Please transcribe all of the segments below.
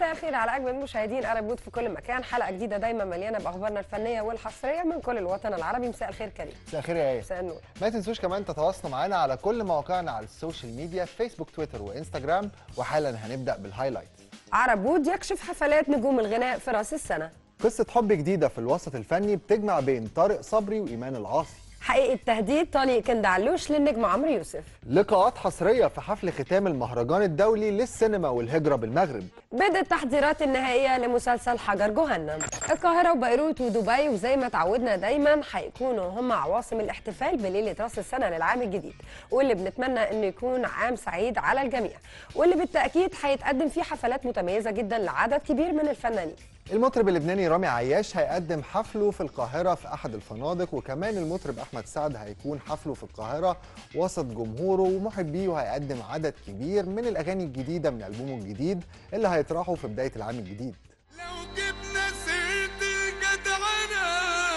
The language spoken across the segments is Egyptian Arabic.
مساء الخير على اجمل مشاهدين ارب بود في كل مكان حلقه جديده دايما مليانه باخبارنا الفنيه والحصريه من كل الوطن العربي مساء الخير كريم مساء الخير يا ايه مساء النور ما تنسوش كمان تتواصلوا معانا على كل مواقعنا على السوشيال ميديا فيسبوك تويتر وانستجرام وحالا هنبدا بالهايلايتس عرب بود يكشف حفلات نجوم الغناء في راس السنه قصه حب جديده في الوسط الفني بتجمع بين طارق صبري وايمان العاصي حقيقه تهديد طليق كند علوش للنجم عمرو يوسف لقاءات حصريه في حفل ختام المهرجان الدولي للسينما والهجره بالمغرب بدأت التحضيرات النهائية لمسلسل حجر جهنم القاهرة وبيروت ودبي وزي ما تعودنا دايما هيكونوا هم عواصم الاحتفال بليلة راس السنة للعام الجديد واللي بنتمنى انه يكون عام سعيد على الجميع واللي بالتأكيد هيتقدم فيه حفلات متميزة جدا لعدد كبير من الفنانين المطرب اللبناني رامي عياش هيقدم حفله في القاهرة في أحد الفنادق وكمان المطرب أحمد سعد هيكون حفله في القاهرة وسط جمهوره ومحبيه وهيقدم عدد كبير من الأغاني الجديدة من ألبومه الجديد اللي هيطرحه في بداية العام الجديد لو جبنا سيرة الجدعنة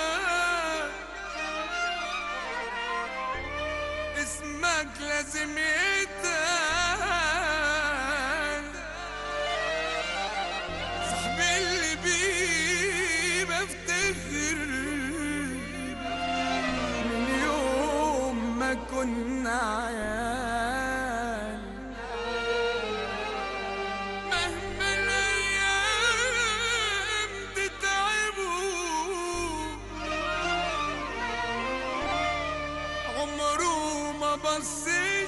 اسمك لازم يتقال صاحبي اللي بيه بفتخر من يوم ما كنا عيال مهما الايام تتعبوا عمره ما بص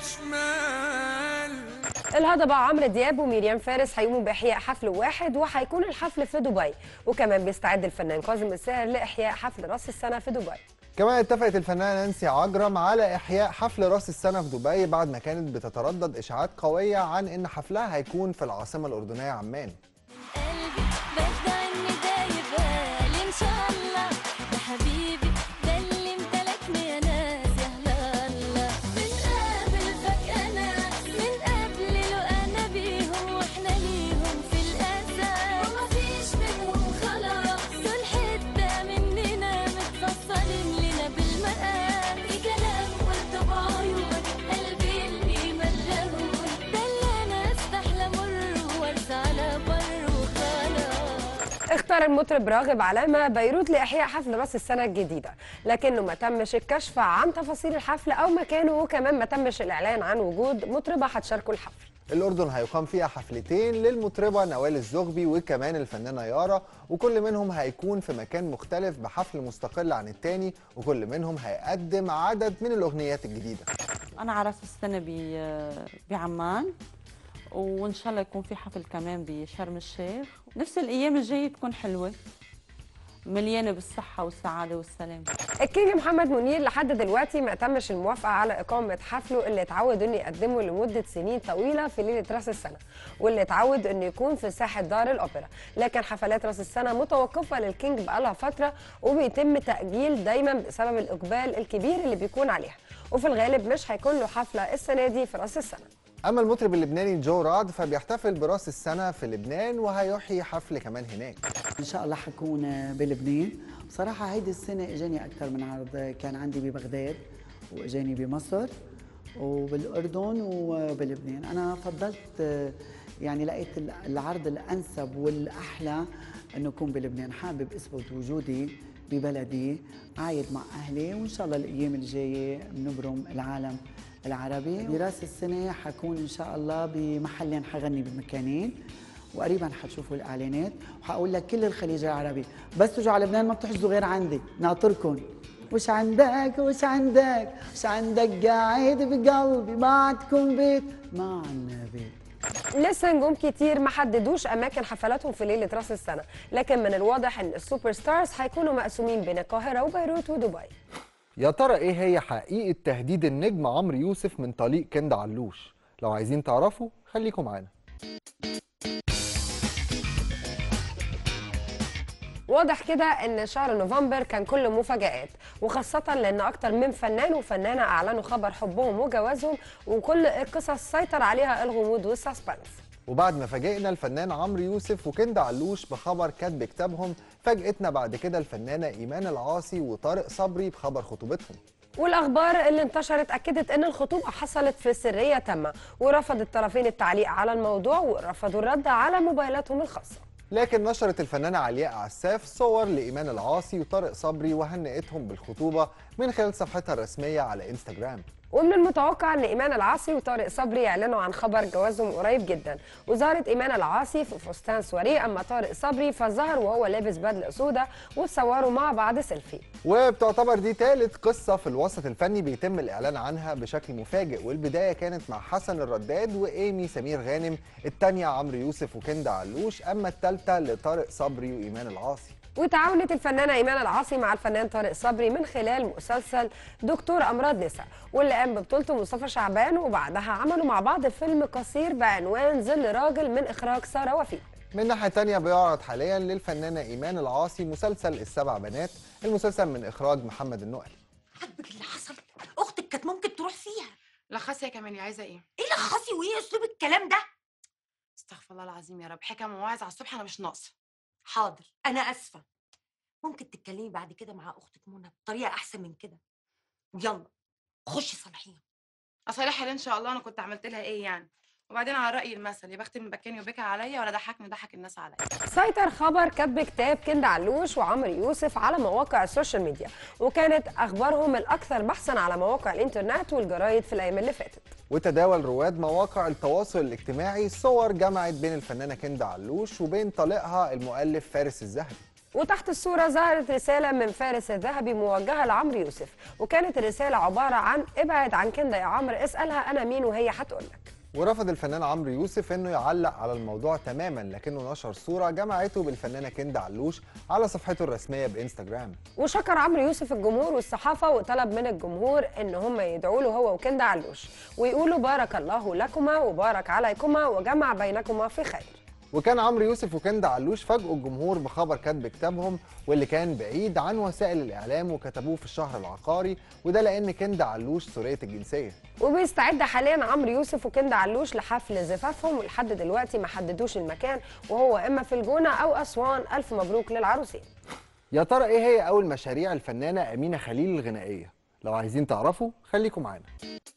شمال الهضبة عمرو دياب وميريام فارس هيقوموا بإحياء حفل واحد وهيكون الحفل في دبي وكمان بيستعد الفنان كاظم الساهر لإحياء حفل راس السنة في دبي كمان اتفقت الفنانة نانسي عجرم على إحياء حفل راس السنة في دبي بعد ما كانت بتتردد إشاعات قوية عن إن حفلها هيكون في العاصمة الأردنية عمان قلبي بدع اني دايب بالي ان شاء الله ده حبيبي ده اللي امتلكني يا ناس يا هلا الله من قبل فجأة ناس من قبل لو انا بيهم واحنا ليهم في الاسى ومفيش منهم خلاص دول حتة مننا متفصلين لنا بالمقام في كلام قلته بعيون قلبي اللي ملهون ده اللي انا استحلى مر وارسى على بر وخلاص اختار المطرب راغب علامة بيروت لإحياء حفل راس السنة الجديدة لكنه ما تمش الكشف عن تفاصيل الحفل أو مكانه وكمان ما تمش الإعلان عن وجود مطربة هتشاركه الحفل الأردن هيقام فيها حفلتين للمطربة نوال الزغبي وكمان الفنانة يارا وكل منهم هيكون في مكان مختلف بحفل مستقل عن التاني وكل منهم هيقدم عدد من الأغنيات الجديدة أنا عرس السنة ب- بعمان وإن شاء الله يكون في حفل كمان بشرم الشيخ نفس الأيام الجاية تكون حلوة مليانة بالصحة والسعادة والسلام الكينج محمد منير لحد دلوقتي ما تمش الموافقة على إقامة حفله اللي اتعود إنه يقدمه لمدة سنين طويلة في ليلة راس السنة واللي اتعود إنه يكون في ساحة دار الأوبرا لكن حفلات راس السنة متوقفة للكينج بقالها فترة وبيتم تأجيل دايما بسبب الإقبال الكبير اللي بيكون عليها وفي الغالب مش هيكون له حفلة السنة دي في راس السنة أما المطرب اللبناني جو رعد فبيحتفل براس السنة في لبنان وهيحيي حفل كمان هناك ان شاء الله حكون بلبنان بصراحه هيدي السنه اجاني اكثر من عرض كان عندي ببغداد واجاني بمصر وبالاردن وبلبنان انا فضلت يعني لقيت العرض الانسب والاحلى انه يكون بلبنان حابب اثبت وجودي ببلدي عايد مع اهلي وان شاء الله الايام الجايه بنبرم العالم العربي براس السنه حكون ان شاء الله بمحلين حغني بمكانين وقريبا حتشوفوا الاعلانات وحقول لك كل الخليج العربي بس تجوا على لبنان ما بتحجزوا غير عندي ناطركم وش عندك وش عندك وش عندك قاعد بقلبي ما عندكم بيت ما عنا بيت لسه نجوم كتير ما حددوش اماكن حفلاتهم في ليله راس السنه لكن من الواضح ان السوبر ستارز هيكونوا مقسومين بين القاهره وبيروت ودبي يا ترى إيه هي حقيقة تهديد النجم عمرو يوسف من طليق كند علوش لو عايزين تعرفوا خليكم معانا واضح كده ان شهر نوفمبر كان كله مفاجآت وخاصة لان اكتر من فنان وفنانة اعلنوا خبر حبهم وجوازهم وكل القصص سيطر عليها الغموض والسسبنس وبعد ما فاجئنا الفنان عمرو يوسف وكند علوش بخبر كاتب كتابهم فاجئتنا بعد كده الفنانة إيمان العاصي وطارق صبري بخبر خطوبتهم والاخبار اللي انتشرت اكدت ان الخطوبه حصلت في سريه تامه ورفض الطرفين التعليق على الموضوع ورفضوا الرد على موبايلاتهم الخاصه لكن نشرت الفنانة علياء عساف صور لإيمان العاصي وطارق صبري وهنئتهم بالخطوبة من خلال صفحتها الرسمية على انستجرام ومن المتوقع ان ايمان العاصي وطارق صبري يعلنوا عن خبر جوازهم قريب جدا وظهرت ايمان العاصي في فستان سواريه اما طارق صبري فظهر وهو لابس بدله سودا وتصوروا مع بعض سيلفي وبتعتبر دي ثالث قصة في الوسط الفني بيتم الإعلان عنها بشكل مفاجئ والبداية كانت مع حسن الرداد وإيمي سمير غانم التانية عمرو يوسف وكندا علوش أما التالتة لطارق صبري وإيمان العاصي وتعاونت الفنانة إيمان العاصي مع الفنان طارق صبري من خلال مسلسل دكتور أمراض نساء واللي قام ببطولته مصطفى شعبان وبعدها عملوا مع بعض فيلم قصير بعنوان ظل راجل من إخراج سارة وفيق من ناحية تانية بيعرض حاليا للفنانة إيمان العاصي مسلسل السبع بنات المسلسل من إخراج محمد النقلي عاجبك اللي حصل اختك كانت ممكن تروح فيها لخصي يا كمان عايزه ايه ايه لخصي وايه اسلوب الكلام ده استغفر الله العظيم يا رب حكم وواعظ على الصبح انا مش ناقصه حاضر انا اسفه ممكن تتكلمي بعد كده مع اختك منى بطريقه احسن من كده يلا خشي صالحيها اصالحها ليه ان شاء الله انا كنت عملت لها ايه يعني وبعدين على راي المثل يا بخت من بكاني وبكى عليا ولا ضحكني ضحك الناس عليا سيطر خبر كتب كتاب كندا علوش وعمرو يوسف على مواقع السوشيال ميديا وكانت أخبارهم الأكثر بحثا على مواقع الإنترنت والجرايد في الأيام اللي فاتت وتداول رواد مواقع التواصل الاجتماعي صور جمعت بين الفنانة كندا علوش وبين طليقها المؤلف فارس الذهبي وتحت الصورة ظهرت رسالة من فارس الذهبي موجهة لعمرو يوسف وكانت الرسالة عبارة عن ابعد عن كندا يا عمرو اسألها أنا مين وهي هتقولك ورفض الفنان عمرو يوسف انه يعلق على الموضوع تماما لكنه نشر صوره جمعته بالفنانه كندا علوش على صفحته الرسميه بانستجرام وشكر عمرو يوسف الجمهور والصحافة وطلب من الجمهور إن هم يدعوا له هو وكندا علوش ويقولوا بارك الله لكما وبارك عليكما وجمع بينكما في خير وكان عمرو يوسف وكندا علوش فاجئوا الجمهور بخبر كتب كتابهم واللي كان بعيد عن وسائل الاعلام وكتبوه في الشهر العقاري وده لان كندا علوش سوريه الجنسيه وبيستعد حاليا عمرو يوسف وكندا علوش لحفل زفافهم ولحد دلوقتي ما حددوش المكان وهو اما في الجونه او اسوان الف مبروك للعروسين يا ترى ايه هي اول مشاريع الفنانه امينه خليل الغنائيه لو عايزين تعرفوا خليكم معانا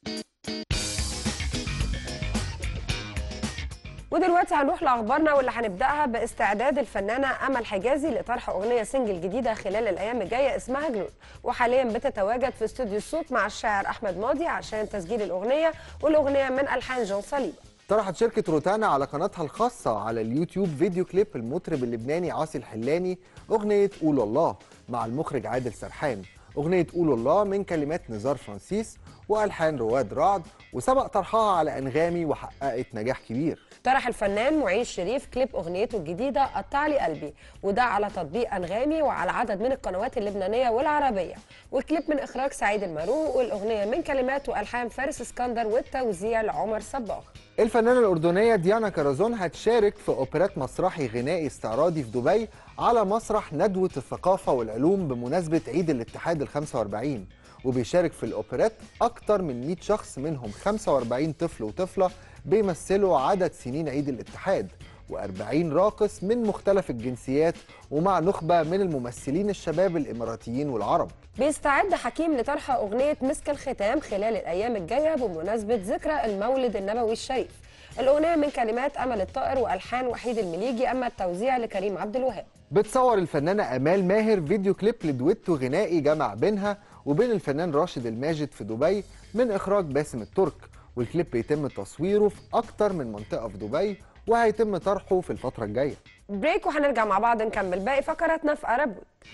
ودلوقتي هنروح لاخبارنا واللي هنبداها باستعداد الفنانه امل حجازي لطرح اغنيه سنجل جديده خلال الايام الجايه اسمها جنون وحاليا بتتواجد في استوديو الصوت مع الشاعر احمد ماضي عشان تسجيل الاغنيه والاغنيه من الحان جون صليبه طرحت شركة روتانا على قناتها الخاصة على اليوتيوب فيديو كليب المطرب اللبناني عاصي الحلاني أغنية قول الله مع المخرج عادل سرحان أغنية قول الله من كلمات نزار فرانسيس وألحان رواد رعد وسبق طرحها على أنغامي وحققت نجاح كبير طرح الفنان معين شريف كليب اغنيته الجديده قطع لي قلبي وده على تطبيق انغامي وعلى عدد من القنوات اللبنانيه والعربيه والكليب من اخراج سعيد الماروق والاغنيه من كلمات والحان فارس اسكندر والتوزيع لعمر صباغ الفنانة الأردنية ديانا كرزون هتشارك في أوبرات مسرحي غنائي استعراضي في دبي على مسرح ندوة الثقافة والعلوم بمناسبة عيد الاتحاد ال 45 وبيشارك في الأوبرات أكتر من 100 شخص منهم 45 طفل وطفلة بيمثلوا عدد سنين عيد الاتحاد و40 راقص من مختلف الجنسيات ومع نخبة من الممثلين الشباب الإماراتيين والعرب بيستعد حكيم لطرح اغنيه مسك الختام خلال الايام الجايه بمناسبه ذكرى المولد النبوي الشريف الاغنيه من كلمات امل الطائر والحان وحيد المليجي اما التوزيع لكريم عبد الوهاب بتصور الفنانة أمال ماهر فيديو كليب لدويتو غنائي جمع بينها وبين الفنان راشد الماجد في دبي من إخراج باسم الترك والكليب بيتم تصويره في أكتر من منطقة في دبي وهيتم طرحه في الفترة الجاية بريك وهنرجع مع بعض نكمل باقي فقراتنا في ارب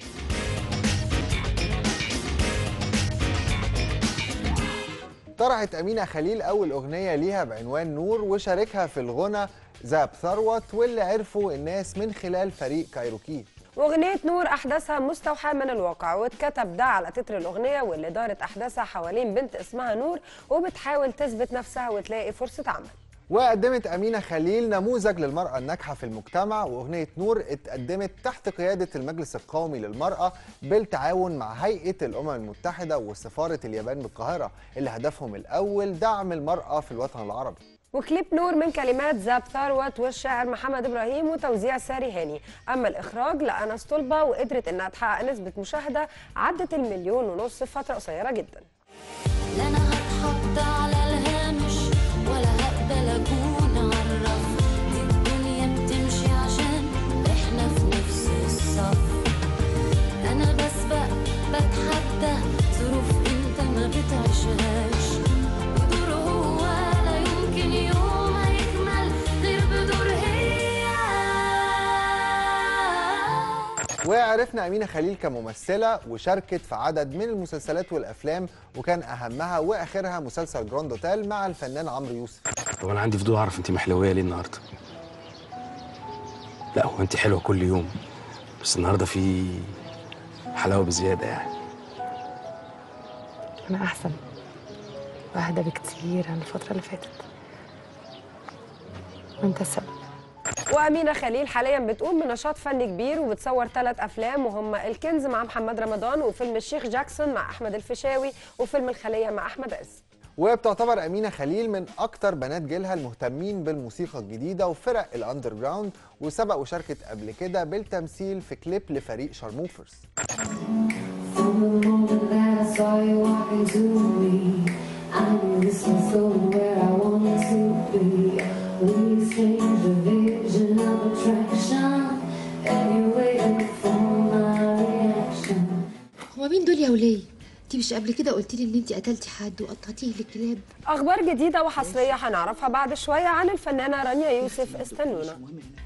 طرحت أمينة خليل أول أغنية ليها بعنوان نور وشاركها في الغنى زاب ثروت واللي عرفوا الناس من خلال فريق كايروكي واغنيه نور احداثها مستوحاه من الواقع واتكتب ده على تتر الاغنيه واللي دارت احداثها حوالين بنت اسمها نور وبتحاول تثبت نفسها وتلاقي فرصه عمل وقدمت أمينة خليل نموذج للمرأة الناجحة في المجتمع وأغنية نور اتقدمت تحت قيادة المجلس القومي للمرأة بالتعاون مع هيئة الأمم المتحدة وسفارة اليابان بالقاهرة اللي هدفهم الأول دعم المرأة في الوطن العربي وكليب نور من كلمات زاب ثروت والشاعر محمد ابراهيم وتوزيع ساري هاني اما الاخراج لانس طلبه وقدرت انها تحقق نسبه مشاهده عدت المليون ونص في فتره قصيره جدا لا انا هتحط على الهامش ولا هقبل اكون عالرف دي الدنيا بتمشي عشان احنا في نفس الصف انا بسبق بتحدى ظروف انت ما بتعيشهاش ودور هو لا يمكن يوم هيكمل غير بدور هي وعرفنا أمينة خليل كممثلة وشاركت في عدد من المسلسلات والأفلام وكان أهمها وآخرها مسلسل جراند اوتيل مع الفنان عمرو يوسف طب انا عندي فضول اعرف انت محلويه ليه النهارده لا هو انت حلوه كل يوم بس النهارده في حلاوه بزياده يعني أنا أحسن وأهدى بكتير عن الفترة اللي فاتت وأنت السبب وأمينة خليل حاليا بتقوم بنشاط فني كبير وبتصور ثلاث أفلام وهم الكنز مع محمد رمضان وفيلم الشيخ جاكسون مع أحمد الفيشاوي وفيلم الخلية مع أحمد عز وبتعتبر أمينة خليل من أكتر بنات جيلها المهتمين بالموسيقى الجديدة وفرق الأندر جراوند وسبق وشاركت قبل كده بالتمثيل في كليب لفريق شارموفرز هو مين دول يا وليه؟ انت مش قبل كده قلت لي ان انت قتلتي حد وقطعتيه للكلاب أخبار جديدة وحصرية هنعرفها بعد شوية عن الفنانة رانيا يوسف استنونا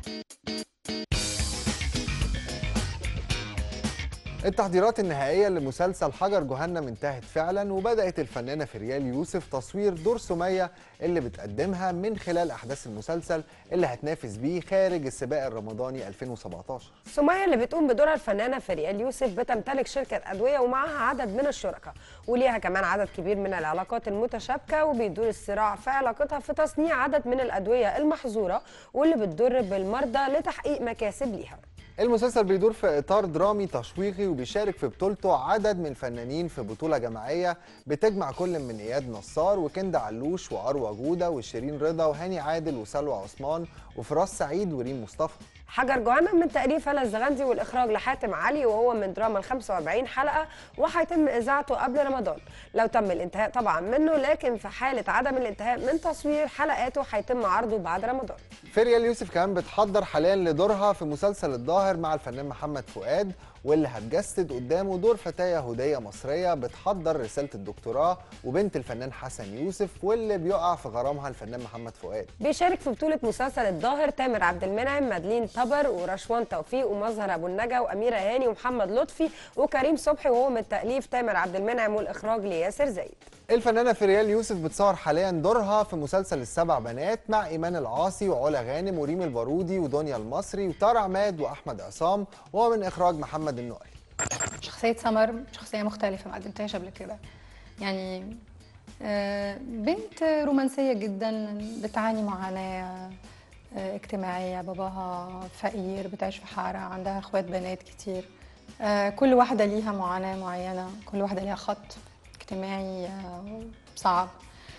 التحضيرات النهائية لمسلسل حجر جهنم انتهت فعلا وبدأت الفنانة فريال يوسف تصوير دور سمية اللي بتقدمها من خلال أحداث المسلسل اللي هتنافس بيه خارج السباق الرمضاني 2017 سمية اللي بتقوم بدورها الفنانة فريال يوسف بتمتلك شركة أدوية ومعها عدد من الشركاء وليها كمان عدد كبير من العلاقات المتشابكة وبيدور الصراع في علاقتها في تصنيع عدد من الأدوية المحظورة واللي بتضر بالمرضى لتحقيق مكاسب ليها المسلسل بيدور في إطار درامي تشويقي وبيشارك في بطولته عدد من الفنانين في بطولة جماعية بتجمع كل من إياد نصار وكند علوش وأروى جودة وشيرين رضا وهاني عادل وسلوى عثمان وفراس سعيد وريم مصطفى حجر جهنم من تأليف هلا الزغندي والإخراج لحاتم علي وهو من دراما ال 45 حلقة وهيتم إذاعته قبل رمضان لو تم الانتهاء طبعا منه لكن في حالة عدم الانتهاء من تصوير حلقاته هيتم عرضه بعد رمضان فريال يوسف كمان بتحضر حاليا لدورها في مسلسل الظاهر مع الفنان محمد فؤاد واللي هتجسد قدامه دور فتاة يهودية مصرية بتحضر رسالة الدكتوراه وبنت الفنان حسن يوسف واللي بيقع في غرامها الفنان محمد فؤاد بيشارك في بطولة مسلسل الظاهر تامر عبد المنعم مدلين طبر ورشوان توفيق ومظهر أبو النجا وأميرة هاني ومحمد لطفي وكريم صبحي وهو من تأليف تامر عبد المنعم والإخراج لياسر زايد الفنانة فريال يوسف بتصور حاليا دورها في مسلسل السبع بنات مع إيمان العاصي وعلا غانم وريم البارودي ودنيا المصري وتارا عماد وأحمد عصام وهو من إخراج محمد النقلي شخصية سمر شخصية مختلفة ما قدمتهاش قبل كده يعني آه، بنت رومانسية جدا بتعاني معاناة آه، اجتماعية باباها فقير بتعيش في حارة عندها اخوات بنات كتير آه، كل واحدة ليها معاناة معينة كل واحدة ليها خط اجتماعي آه، صعب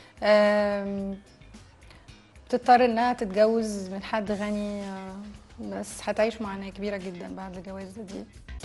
آم، بتضطر انها تتجوز من حد غني آه، بس هتعيش معاناة كبيرة جدا بعد الجواز دي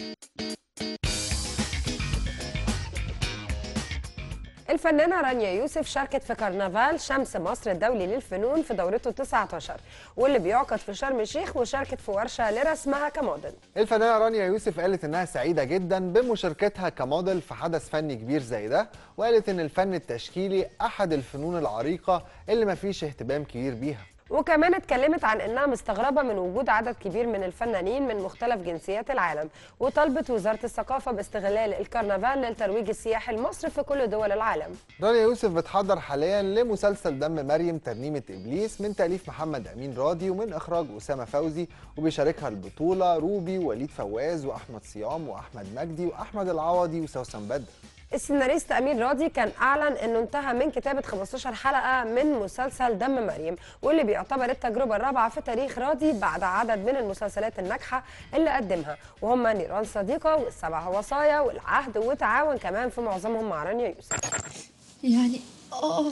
الفنانة رانيا يوسف شاركت في كرنفال شمس مصر الدولي للفنون في دورته 19 واللي بيعقد في شرم الشيخ وشاركت في ورشة لرسمها كموديل الفنانة رانيا يوسف قالت إنها سعيدة جدا بمشاركتها كموديل في حدث فني كبير زي ده وقالت إن الفن التشكيلي أحد الفنون العريقة اللي مفيش اهتمام كبير بيها وكمان اتكلمت عن انها مستغربه من وجود عدد كبير من الفنانين من مختلف جنسيات العالم وطلبت وزاره الثقافه باستغلال الكرنفال للترويج السياحي لمصر في كل دول العالم رانيا يوسف بتحضر حاليا لمسلسل دم مريم ترنيمة إبليس من تأليف محمد أمين راضي ومن إخراج أسامة فوزي وبيشاركها البطولة روبي وليد فواز وأحمد صيام وأحمد مجدي وأحمد العوضي وسوسن بدر السيناريست امين راضي كان اعلن انه انتهى من كتابه 15 حلقه من مسلسل دم مريم واللي بيعتبر التجربه الرابعه في تاريخ راضي بعد عدد من المسلسلات الناجحه اللي قدمها وهم نيران صديقه والسبع وصايا والعهد وتعاون كمان في معظمهم مع رانيا يوسف يعني اه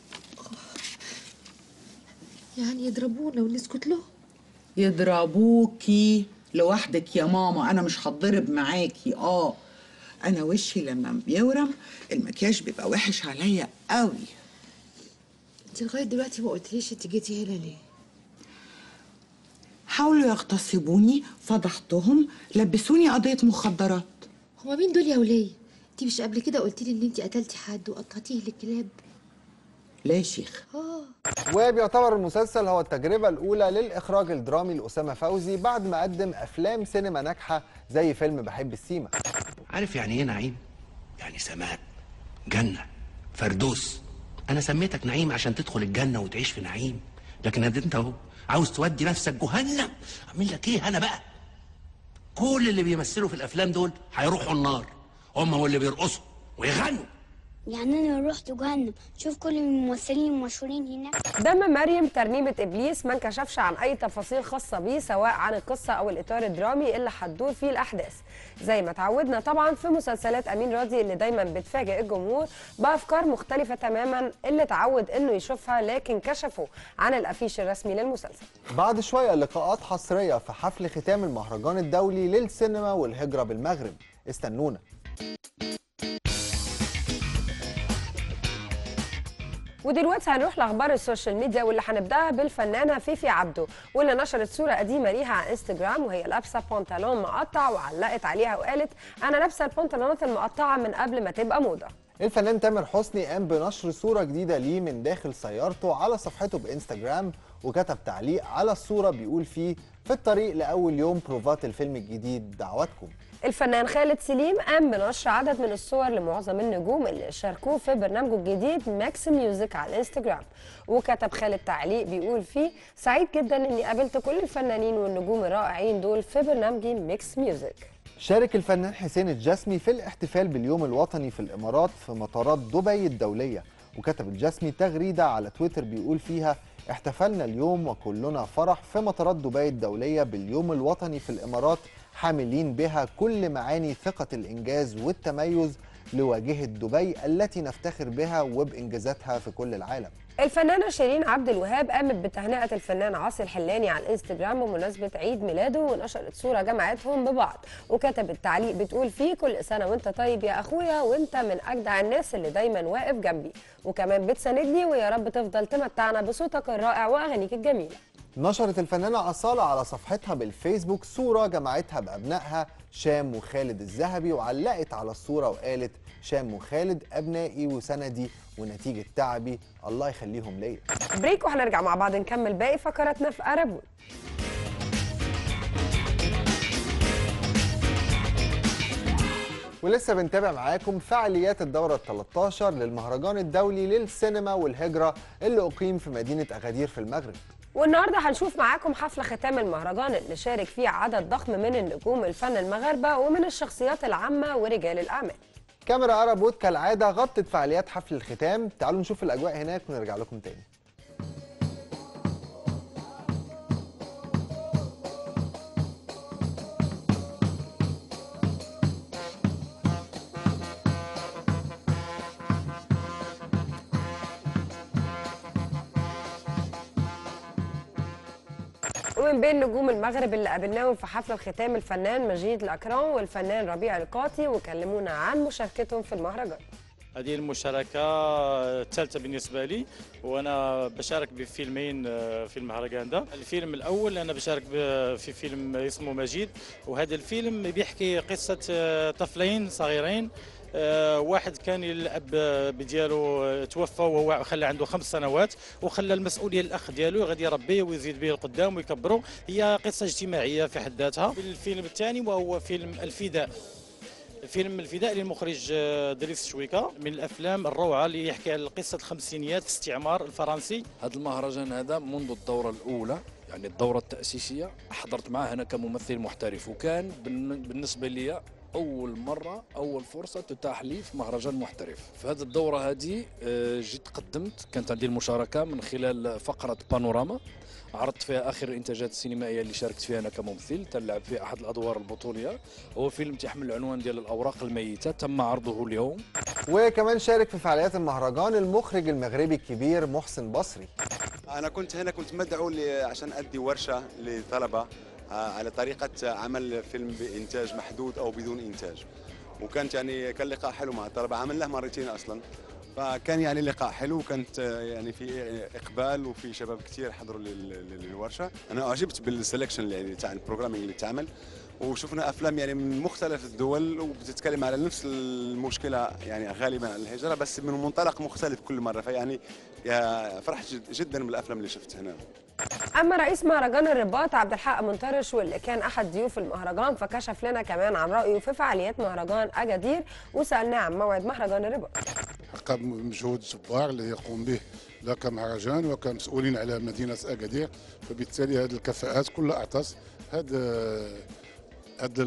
يعني يضربونا ونسكت له يضربوكي لوحدك يا ماما انا مش هتضرب معاكي اه انا وشي لما بيورم المكياج بيبقى وحش عليا قوي انت لغايه دلوقتي ما قلتليش انت جيتي هنا ليه حاولوا يغتصبوني فضحتهم لبسوني قضيه مخدرات هما مين دول يا وليه انت مش قبل كده قلتلي ان انت قتلتي حد وقطعتيه للكلاب لا يا شيخ اه وبيعتبر المسلسل هو التجربة الأولى للإخراج الدرامي لأسامة فوزي بعد ما قدم أفلام سينما ناجحة زي فيلم بحب السيما عارف يعني ايه نعيم؟ يعني سماء جنة فردوس أنا سميتك نعيم عشان تدخل الجنة وتعيش في نعيم لكن أدي أنت أهو عاوز تودي نفسك جهنم أعمل لك إيه أنا بقى؟ كل اللي بيمثلوا في الأفلام دول هيروحوا النار هم واللي بيرقصوا ويغنوا يعني انا لو رحت جهنم شوف كل الممثلين المشهورين هناك دم مريم ترنيمة إبليس ما انكشفش عن أي تفاصيل خاصة بيه سواء عن القصة أو الإطار الدرامي اللي هتدور فيه الأحداث زي ما اتعودنا طبعا في مسلسلات أمين راضي اللي دايما بتفاجئ الجمهور بأفكار مختلفة تماما اللي اتعود إنه يشوفها لكن كشفوا عن الأفيش الرسمي للمسلسل بعد شوية لقاءات حصرية في حفل ختام المهرجان الدولي للسينما والهجرة بالمغرب استنونا ودلوقتي هنروح لاخبار السوشيال ميديا واللي هنبداها بالفنانه فيفي عبده واللي نشرت صوره قديمه ليها على انستجرام وهي لابسه بنطلون مقطع وعلقت عليها وقالت انا لابسه البنطلونات المقطعه من قبل ما تبقى موضه الفنان تامر حسني قام بنشر صورة جديدة ليه من داخل سيارته على صفحته بإنستجرام وكتب تعليق على الصورة بيقول فيه في الطريق لأول يوم بروفات الفيلم الجديد دعواتكم الفنان خالد سليم قام بنشر عدد من الصور لمعظم النجوم اللي شاركوه في برنامجه الجديد ماكس ميوزك على الانستجرام وكتب خالد تعليق بيقول فيه سعيد جدا اني قابلت كل الفنانين والنجوم الرائعين دول في برنامجي ميكس ميوزك شارك الفنان حسين الجسمي في الاحتفال باليوم الوطني في الإمارات في مطارات دبي الدولية وكتب الجسمي تغريدة على تويتر بيقول فيها احتفلنا اليوم وكلنا فرح في مطارات دبي الدولية باليوم الوطني في الإمارات حاملين بها كل معاني ثقة الإنجاز والتميز لواجهة دبي التي نفتخر بها وبإنجازاتها في كل العالم الفنانة شيرين عبد الوهاب قامت بتهنئة الفنان عاصي الحلاني على الانستجرام بمناسبة عيد ميلاده ونشرت صورة جمعتهم ببعض وكتبت تعليق بتقول فيه كل سنة وانت طيب يا اخويا وانت من اجدع الناس اللي دايما واقف جنبي وكمان بتساندني ويا رب تفضل تمتعنا بصوتك الرائع واغانيك الجميلة نشرت الفنانة أصالة على صفحتها بالفيسبوك صورة جمعتها بأبنائها شام وخالد الذهبي وعلقت على الصورة وقالت شام وخالد أبنائي وسندي ونتيجة تعبي الله يخليهم ليا بريك وهنرجع مع بعض نكمل باقي فقراتنا في أرب ولسه بنتابع معاكم فعاليات الدورة ال 13 للمهرجان الدولي للسينما والهجرة اللي أقيم في مدينة أغادير في المغرب والنهارده هنشوف معاكم حفل ختام المهرجان اللي شارك فيه عدد ضخم من النجوم الفن المغاربه ومن الشخصيات العامه ورجال الاعمال. كاميرا أرابوت كالعادة غطت فعاليات حفل الختام تعالوا نشوف الأجواء هناك ونرجع لكم تاني ومن بين نجوم المغرب اللي قابلناهم في حفل الختام الفنان مجيد الأكرام والفنان ربيع القاطي وكلمونا عن مشاركتهم في المهرجان. هذه المشاركة الثالثة بالنسبة لي وأنا بشارك بفيلمين في المهرجان ده الفيلم الأول أنا بشارك ب- في فيلم اسمه مجيد وهذا الفيلم بيحكي قصة طفلين صغيرين آه، واحد كان الاب بديالو توفى وهو خلى عنده خمس سنوات وخلى المسؤوليه للاخ ديالو غادي يربيه ويزيد به القدام ويكبره هي قصه اجتماعيه في حد ذاتها الفيلم الثاني وهو فيلم الفداء فيلم الفداء للمخرج آه، دريس شويكا من الافلام الروعه اللي يحكي على قصه الخمسينيات في الاستعمار الفرنسي هذا المهرجان هذا منذ الدورة الأولى يعني الدورة التأسيسية حضرت معاه أنا كممثل محترف وكان بالن- بالنسبة لي أول مرة أول فرصة تتاح لي في مهرجان محترف في هذه الدورة هذه آه، جيت قدمت كانت عندي المشاركة من خلال فقرة بانوراما عرضت فيها آخر الإنتاجات السينمائية اللي شاركت فيها أنا كممثل تلعب في أحد الأدوار البطولية هو فيلم تحمل العنوان ديال الأوراق الميتة تم عرضه اليوم وكمان شارك في فعاليات المهرجان المخرج المغربي الكبير محسن بصري أنا كنت هنا كنت مدعو ل- عشان أدي ورشة لطلبة آه، على طريقة عمل فيلم بإنتاج محدود أو بدون إنتاج وكانت يعني كان لقاء حلو مع الطلبه عملناه مرتين اصلا فكان يعني لقاء حلو وكانت آه، يعني في اقبال وفي شباب كثير حضروا لل- لل- للورشه انا اعجبت بالسلكشن اللي يعني تاع البروجرامينج اللي اتعمل وشفنا افلام يعني من مختلف الدول وبتتكلم على نفس المشكله يعني غالبا الهجره بس من منطلق مختلف كل مره فيعني يا فرحت جد- جدا بالافلام اللي شفتها هنا اما رئيس مهرجان الرباط عبد الحق منطرش واللي كان احد ضيوف المهرجان فكشف لنا كمان عن رايه في فعاليات مهرجان اجادير وسالناه عن موعد مهرجان الرباط قام مجهود جبار الذي يقوم به لا كمهرجان وكمسؤولين على مدينة أكادير فبالتالي هذه الكفاءات كلها أعطت هذا هذا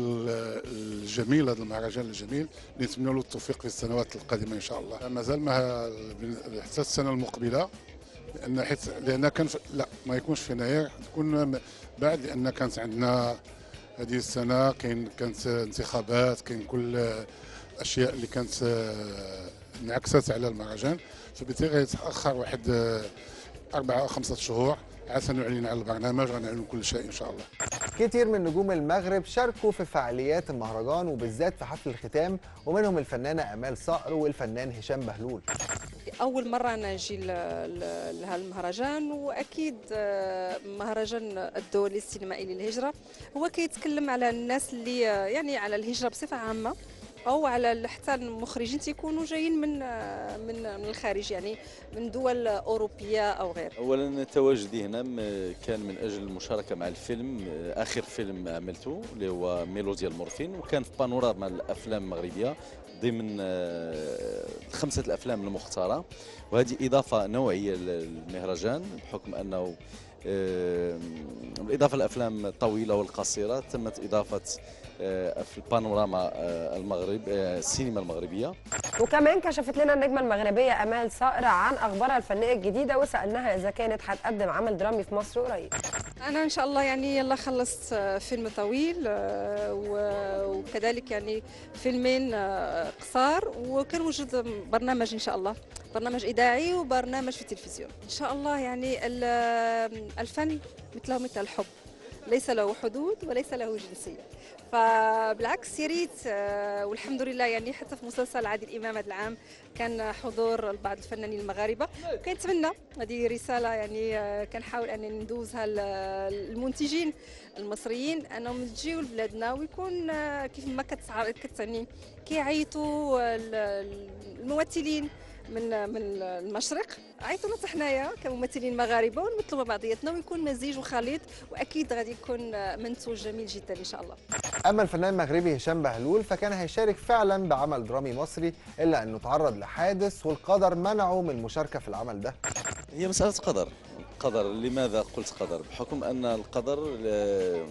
الجميل هذا المهرجان الجميل نتمنى له التوفيق في السنوات القادمة إن شاء الله ما زال ما حتى السنة المقبلة لأن حيث لأن كان في لا ما يكونش في يناير تكون م- بعد لأن كانت عندنا هذه السنة كاين كانت انتخابات كاين كل الأشياء اللي كانت آه، انعكست على المهرجان فبالتالي غيتأخر واحد آه، أربعة أو خمسة شهور عاد سنعلن على البرنامج وغنعلن كل شيء إن شاء الله كتير من نجوم المغرب شاركوا في فعاليات المهرجان وبالذات في حفل الختام ومنهم الفنانة أمال صقر والفنان هشام بهلول اول مره انا نجي ل- ل- لهذا المهرجان واكيد آه، مهرجان الدولي السينمائي للهجره هو كيتكلم على الناس اللي آه، يعني على الهجره بصفه عامه او على ال- حتى المخرجين تيكونوا جايين من آه، من من الخارج يعني من دول اوروبيه او غير اولا تواجدي هنا م- كان من اجل المشاركه مع الفيلم آه، اخر فيلم عملته اللي هو ميلوديا المورفين وكان في بانوراما الافلام المغربيه ضمن آه، خمسه الافلام المختاره وهذه اضافه نوعيه للمهرجان بحكم انه آه، بالاضافه للافلام الطويله والقصيره تمت اضافه آه، في البانوراما آه، المغرب آه، السينما المغربيه وكمان كشفت لنا النجمه المغربيه امال صقر عن اخبارها الفنيه الجديده وسالناها اذا كانت هتقدم عمل درامي في مصر قريب انا ان شاء الله يعني يلا خلصت آه، فيلم طويل آه، و- وكذلك يعني فيلمين آه، قصار وكان وجود برنامج ان شاء الله برنامج اذاعي وبرنامج في التلفزيون ان شاء الله يعني ال- الفن مثله مثل الحب ليس له حدود وليس له جنسيه فبالعكس يا ريت آه، والحمد لله يعني حتى في مسلسل عادل امام هذا العام كان حضور بعض الفنانين المغاربه كنتمنى هذه رساله يعني آه، كنحاول ان ندوزها للمنتجين المصريين انهم يجيو لبلادنا ويكون آه، كيف ما كتع- كتعني كيعيطوا ال- الممثلين من من المشرق عيطونا حتى حنايا كممثلين مغاربه ونمثلوا مع بعضياتنا ويكون مزيج وخليط واكيد غادي يكون آه، منتوج جميل جدا ان شاء الله أما الفنان المغربي هشام بهلول فكان هيشارك فعلا بعمل درامي مصري إلا أنه تعرض لحادث والقدر منعه من المشاركة في العمل ده هي مسألة قدر قدر لماذا قلت قدر بحكم أن القدر آه،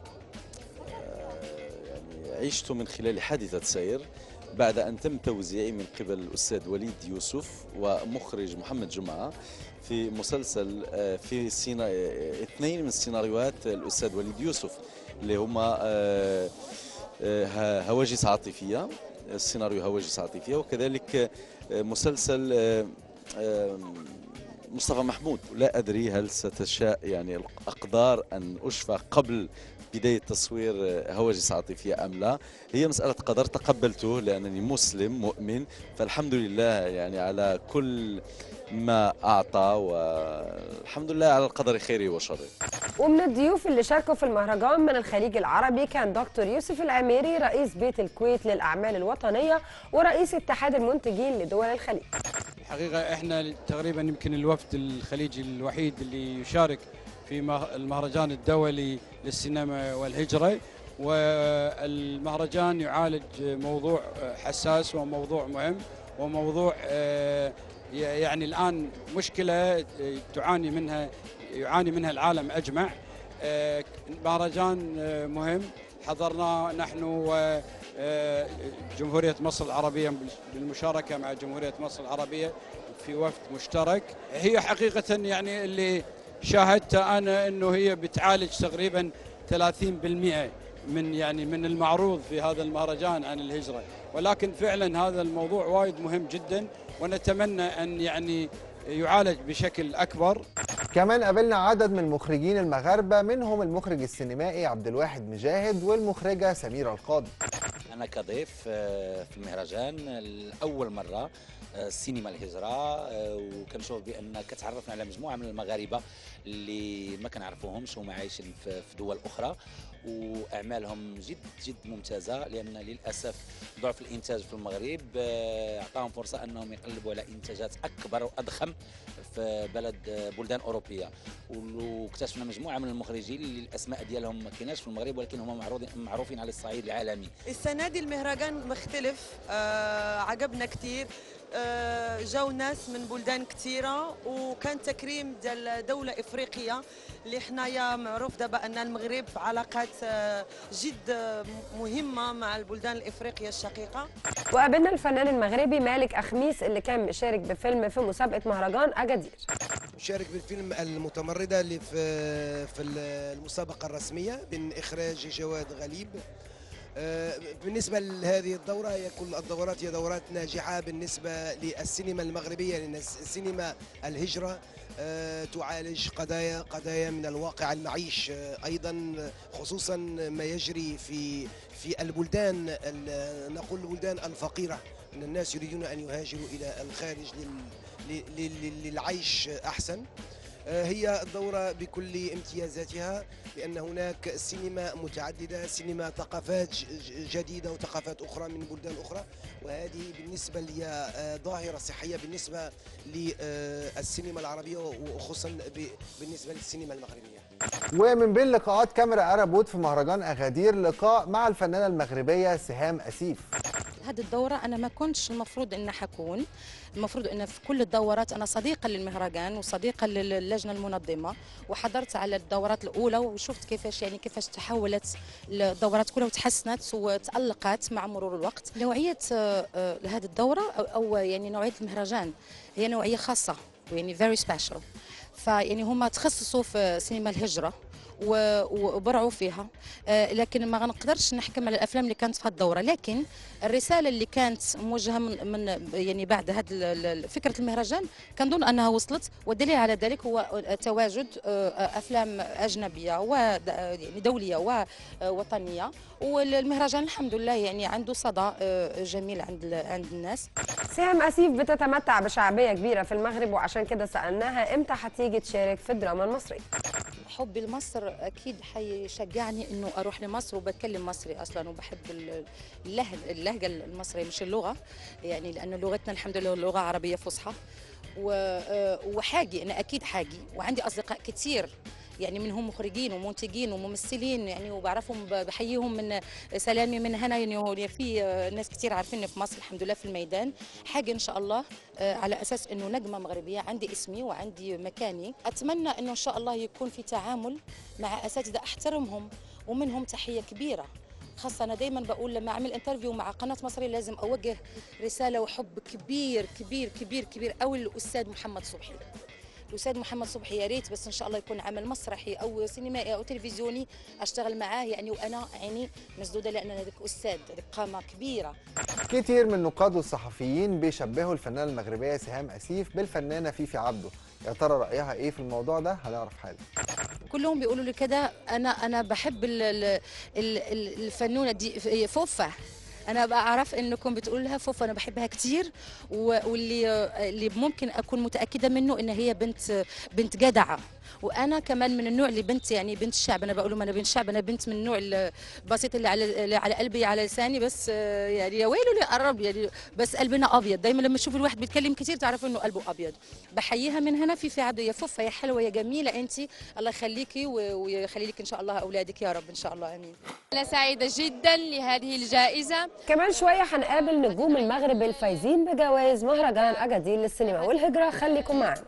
يعني عشت من خلال حادثة سير بعد أن تم توزيعي من قبل الأستاذ وليد يوسف ومخرج محمد جمعة في مسلسل آه، في سينا آه، اثنين من سيناريوهات الأستاذ وليد يوسف اللي هما آه، آه، هواجس عاطفية السيناريو هواجس عاطفية وكذلك آه، مسلسل آه، آه، مصطفى محمود لا أدري هل ستشاء يعني الأقدار أن أشفى قبل بداية تصوير آه، هواجس عاطفية أم لا هي مسألة قدر تقبلته لأنني مسلم مؤمن فالحمد لله يعني على كل ما أعطى والحمد لله على القدر خيره وشره ومن الضيوف اللي شاركوا في المهرجان من الخليج العربي كان دكتور يوسف العميري رئيس بيت الكويت للأعمال الوطنية ورئيس اتحاد المنتجين لدول الخليج الحقيقة احنا تقريبا يمكن الوفد الخليجي الوحيد اللي يشارك في مه- المهرجان الدولي للسينما والهجرة والمهرجان يعالج موضوع حساس وموضوع مهم وموضوع آه، ي- يعني الآن مشكلة تعاني منها يعاني منها العالم أجمع آه، مهرجان آه، مهم حضرنا نحن وجمهورية مصر العربية بالمشاركة مع جمهورية مصر العربية في وفد مشترك هي حقيقة يعني اللي شاهدته أنا أنه هي بتعالج تقريبا 30% من يعني من المعروض في هذا المهرجان عن الهجرة ولكن فعلا هذا الموضوع وايد مهم جدا ونتمنى أن يعني يعالج بشكل أكبر كمان قابلنا عدد من المخرجين المغاربة منهم المخرج السينمائي عبد الواحد مجاهد والمخرجة سميرة القاضي انا كضيف آه، في المهرجان لاول مره آه، السينما الهجره آه، وكنشوف بان كتعرفنا على مجموعه من المغاربه اللي ما كنعرفوهمش هما عايشين في في دول اخرى واعمالهم جد جد ممتازه لان للاسف ضعف الانتاج في المغرب آه، اعطاهم فرصه انهم يقلبوا على انتاجات اكبر واضخم في بلد آه، بلدان اوروبيه واكتشفنا مجموعه من المخرجين اللي الاسماء ديالهم ما كايناش في المغرب ولكن هم معروضين معروفين على الصعيد العالمي السنة دي المهرجان مختلف آه عجبنا كتير آه جاو ناس من بلدان كتيرة وكان تكريم ديال دولة إفريقية اللي حنايا معروف دابا أن المغرب في علاقات آه جد آه، مهمة مع البلدان الإفريقية الشقيقة وقابلنا الفنان المغربي مالك أخميس اللي كان مشارك بفيلم في مسابقة مهرجان أجادير شارك بالفيلم المتمردة اللي في في المسابقة الرسمية من إخراج جواد غليب آه، بالنسبة لهذه الدورة هي كل الدورات هي دورات ناجحة بالنسبة للسينما المغربية لأن السينما الهجرة آه، تعالج قضايا قضايا من الواقع المعيش آه، أيضا خصوصا ما يجري في في البلدان ال- نقول البلدان الفقيرة أن الناس يريدون أن يهاجروا إلى الخارج لل- لل- لل- للعيش أحسن آه، هي الدورة بكل امتيازاتها لأن هناك سينما متعددة سينما ثقافات ج- ج- جديدة وثقافات أخرى من بلدان أخرى وهذه بالنسبة لي آه، ظاهرة صحية بالنسبة للسينما العربية وخصوصا ب- بالنسبة للسينما المغربية ومن بين لقاءات كاميرا أرابوت في مهرجان أغادير لقاء مع الفنانة المغربية سهام أسيف هذه الدورة أنا ما كنتش المفروض أن حكون المفروض أن في كل الدورات أنا صديقة للمهرجان وصديقة للجنة المنظمة وحضرت على الدورات الأولى وشفت كيفاش يعني كيفاش تحولت الدورات كلها وتحسنت وتألقت مع مرور الوقت نوعية آه، آه، هذه الدورة أو, أو يعني نوعية المهرجان هي نوعية خاصة يعني very special فيعني هم تخصصوا في سينما الهجرة و- وبرعوا فيها آه، لكن ما نقدرش نحكم على الافلام اللي كانت في هذه الدوره لكن الرساله اللي كانت موجهه من, من يعني بعد هذه فكره المهرجان كنظن انها وصلت والدليل على ذلك هو تواجد آه، افلام اجنبيه و يعني دوليه ووطنيه والمهرجان الحمد لله يعني عنده صدى آه، جميل عند ال- عند الناس سهام أسيف بتتمتع بشعبية كبيرة في المغرب وعشان كده سألناها إمتى هتيجي تشارك في الدراما المصرية حبي لمصر اكيد حيشجعني انه اروح لمصر وبتكلم مصري اصلا وبحب ال- اللهجه اللهجه المصريه مش اللغه يعني لان لغتنا الحمد لله لغه عربيه فصحى و- آه، وحاجي انا اكيد حاجي وعندي اصدقاء كتير يعني منهم مخرجين ومنتجين وممثلين يعني وبعرفهم ب- بحييهم من سلامي من هنا يعني هو في آه، ناس كتير عارفيني في مصر الحمد لله في الميدان حاجه ان شاء الله آه، على اساس انه نجمه مغربيه عندي اسمي وعندي مكاني اتمنى انه ان شاء الله يكون في تعامل مع اساتذه احترمهم ومنهم تحيه كبيره خاصة أنا دايما بقول لما أعمل انترفيو مع قناة مصرية لازم أوجه رسالة وحب كبير كبير كبير كبير أوي للأستاذ محمد صبحي الأستاذ محمد صبحي يا ريت بس إن شاء الله يكون عمل مسرحي أو سينمائي أو تلفزيوني أشتغل معاه يعني وأنا عيني مسدودة لأن هذاك أستاذ هذيك قامة كبيرة كتير من النقاد والصحفيين بيشبهوا الفنانة المغربية سهام أسيف بالفنانة فيفي عبده يا ترى رأيها إيه في الموضوع ده هنعرف حالا كلهم بيقولوا لي كده انا انا بحب ال- ال- ال- ال- الفنونه دي فوفا انا بعرف انكم بتقولوا لها فوفا انا بحبها كتير و- واللي اللي ممكن اكون متاكده منه ان هي بنت بنت جدعه وانا كمان من النوع اللي بنت يعني بنت الشعب انا بقول لهم انا بنت الشعب انا بنت من النوع البسيط اللي على اللي على قلبي على لساني بس آه، يعني يا ويلو لي قرب يعني بس قلبنا ابيض دايما لما تشوف الواحد بيتكلم كتير تعرف انه قلبه ابيض بحييها من هنا في في عبده يا فوفا يا حلوه يا جميله انت الله يخليكي و- ويخلي لك ان شاء الله اولادك يا رب ان شاء الله امين أنا سعيدة جدا لهذه الجائزة كمان شوية هنقابل نجوم المغرب الفايزين بجوائز مهرجان أجادير للسينما والهجرة خليكم معنا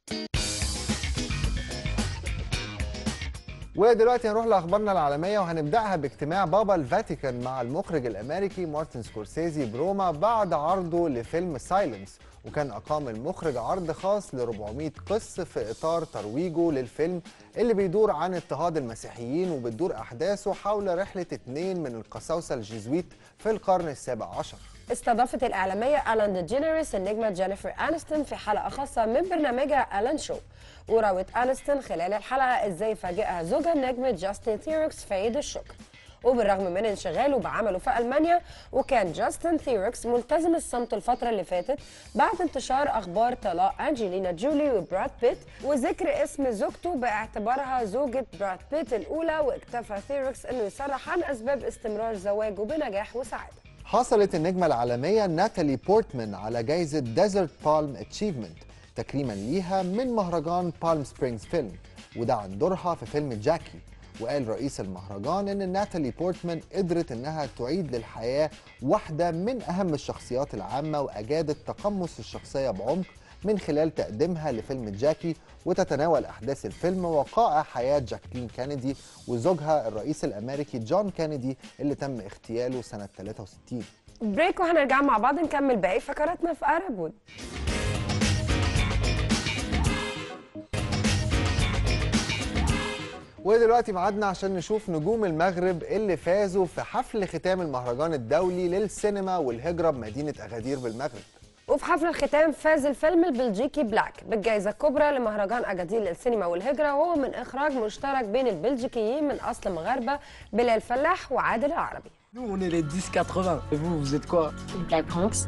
ودلوقتي هنروح لاخبارنا العالميه وهنبداها باجتماع بابا الفاتيكان مع المخرج الامريكي مارتن سكورسيزي بروما بعد عرضه لفيلم سايلنس وكان اقام المخرج عرض خاص ل 400 قس في اطار ترويجه للفيلم اللي بيدور عن اضطهاد المسيحيين وبتدور احداثه حول رحله اتنين من القساوسه الجيزويت في القرن السابع عشر استضافت الإعلامية ألان ديجينيريس النجمة جينيفر أنستون في حلقة خاصة من برنامجها ألان شو وراوت أنستون خلال الحلقة إزاي فاجئها زوجها النجم جاستن ثيركس في عيد الشكر وبالرغم من انشغاله بعمله في ألمانيا وكان جاستن ثيركس ملتزم الصمت الفترة اللي فاتت بعد انتشار أخبار طلاق أنجلينا جولي وبراد بيت وذكر اسم زوجته باعتبارها زوجة براد بيت الأولى واكتفى ثيركس أنه يصرح عن أسباب استمرار زواجه بنجاح وسعادة حصلت النجمة العالمية ناتالي بورتمان على جائزة ديزرت بالم اتشيفمنت تكريما ليها من مهرجان بالم سبرينجز فيلم وده عن دورها في فيلم جاكي وقال رئيس المهرجان ان ناتالي بورتمان قدرت انها تعيد للحياة واحدة من اهم الشخصيات العامة واجادت تقمص الشخصية بعمق من خلال تقديمها لفيلم جاكي وتتناول احداث الفيلم وقائع حياة جاكلين كينيدي وزوجها الرئيس الامريكي جون كينيدي اللي تم اغتياله سنة 63 بريك وهنرجع مع بعض نكمل باقي فقراتنا في أرب وود ودلوقتي ميعادنا عشان نشوف نجوم المغرب اللي فازوا في حفل ختام المهرجان الدولي للسينما والهجرة بمدينة أغادير بالمغرب وفي حفل الختام فاز الفيلم البلجيكي بلاك بالجائزة الكبرى لمهرجان أجادير للسينما والهجرة وهو من إخراج مشترك بين البلجيكيين من أصل مغاربة بلال فلاح وعادل العربي Nous, on est les 10-80. Et vous, vous êtes quoi La Bronx.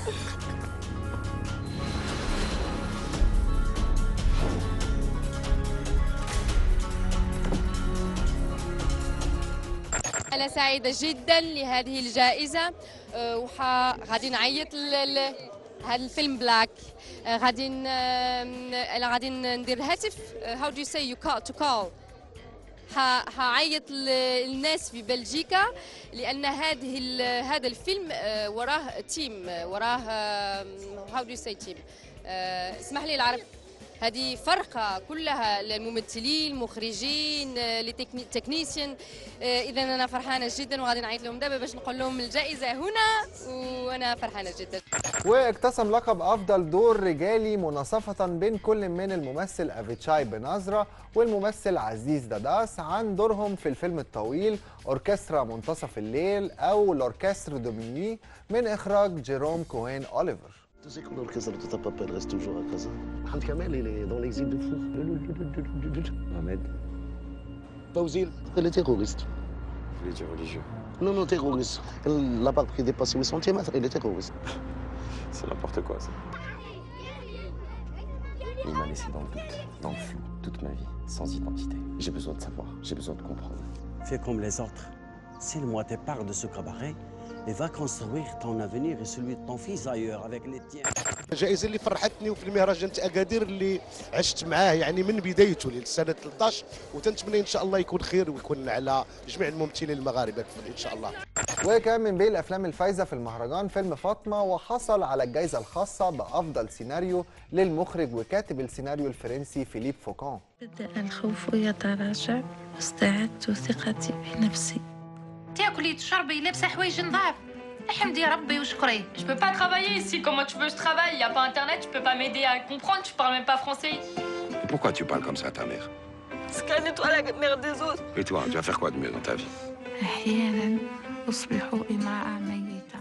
أنا سعيدة جدا لهذه الجائزة آه، وح غادي نعيط هذا الفيلم بلاك آه، غادي ن- انا غادي ندير هاتف هاو دو سي يو كول تو كول هعيط للناس في بلجيكا لان هذه ال- هذا الفيلم آه، وراه تيم آه، وراه هاو دو سي تيم اسمح لي العرب هذه فرقة كلها الممثلين المخرجين التكنيسيان إذا أنا فرحانة جدا وغادي نعيط لهم دابا باش نقول لهم الجائزة هنا وأنا فرحانة جدا واقتسم لقب أفضل دور رجالي مناصفة بين كل من الممثل أفيتشاي بنظرة والممثل عزيز داداس عن دورهم في الفيلم الطويل أوركسترا منتصف الليل أو l'Orchestre de minuit من إخراج جيروم كوهين أوليفر Tu sais que l'orchestre de ta papa elle reste toujours à Casa. Hamd Kamel, il est dans l'exil de fou. Ahmed. Fawzil, elle est terroriste. Il est religieux. Non, non, terroriste. Elle l'a pas pris dépassé le centimètre, elle est terroriste. C'est n'importe quoi ça. Il m'a laissé dans le doute, dans le flou, toute ma vie, sans identité. J'ai besoin de savoir, j'ai besoin de comprendre. Fais comme les autres. Signe-moi tes parts de ce cabaret et va construire ton avenir et celui de ton fils ailleurs avec les tiens. الجائزه اللي فرحتني وفي المهرجان تاع اكادير اللي عشت معاه يعني من بدايته لسنه 13 وتنتمنى ان شاء الله يكون خير ويكون على جميع الممثلين المغاربه ان شاء الله وكان من بين الافلام الفايزه في المهرجان فيلم فاطمه وحصل على الجائزه الخاصه بافضل سيناريو للمخرج وكاتب السيناريو الفرنسي فيليب فوكان بدأ الخوف يتراجع واستعدت ثقتي بنفسي تاكلي تشربي لابسه حوايج نظاف احمدي ربي وشكري Je peux pas travailler ici, comment tu veux que je travaille Il y a pas internet, tu peux pas m'aider à comprendre, tu parles même pas français. Et pourquoi tu parles comme ça à ta mère parce qu'elle nettoie la mère des autres Et toi, tu vas faire quoi de mieux dans ta vie أحيانا أصبح امرأة ميتة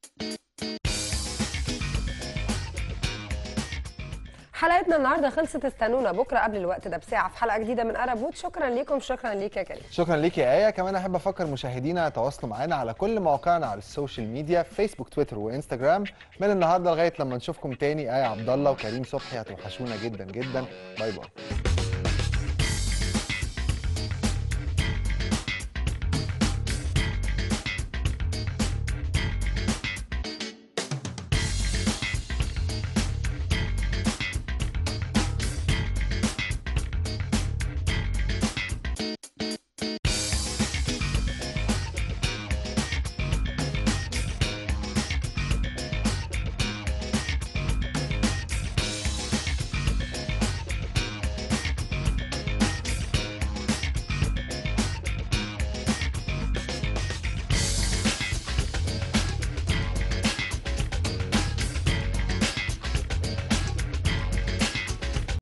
حلقتنا النهارده خلصت استنونا بكره قبل الوقت ده بساعه في حلقه جديده من ارب وود شكرا ليكم شكرا ليك يا كريم شكرا ليك يا ايه كمان احب افكر مشاهدينا يتواصلوا معانا على كل مواقعنا على السوشيال ميديا فيسبوك تويتر وانستجرام من النهارده لغايه لما نشوفكم تاني ايه عبد الله وكريم صبحي هتوحشونا جدا جدا باي باي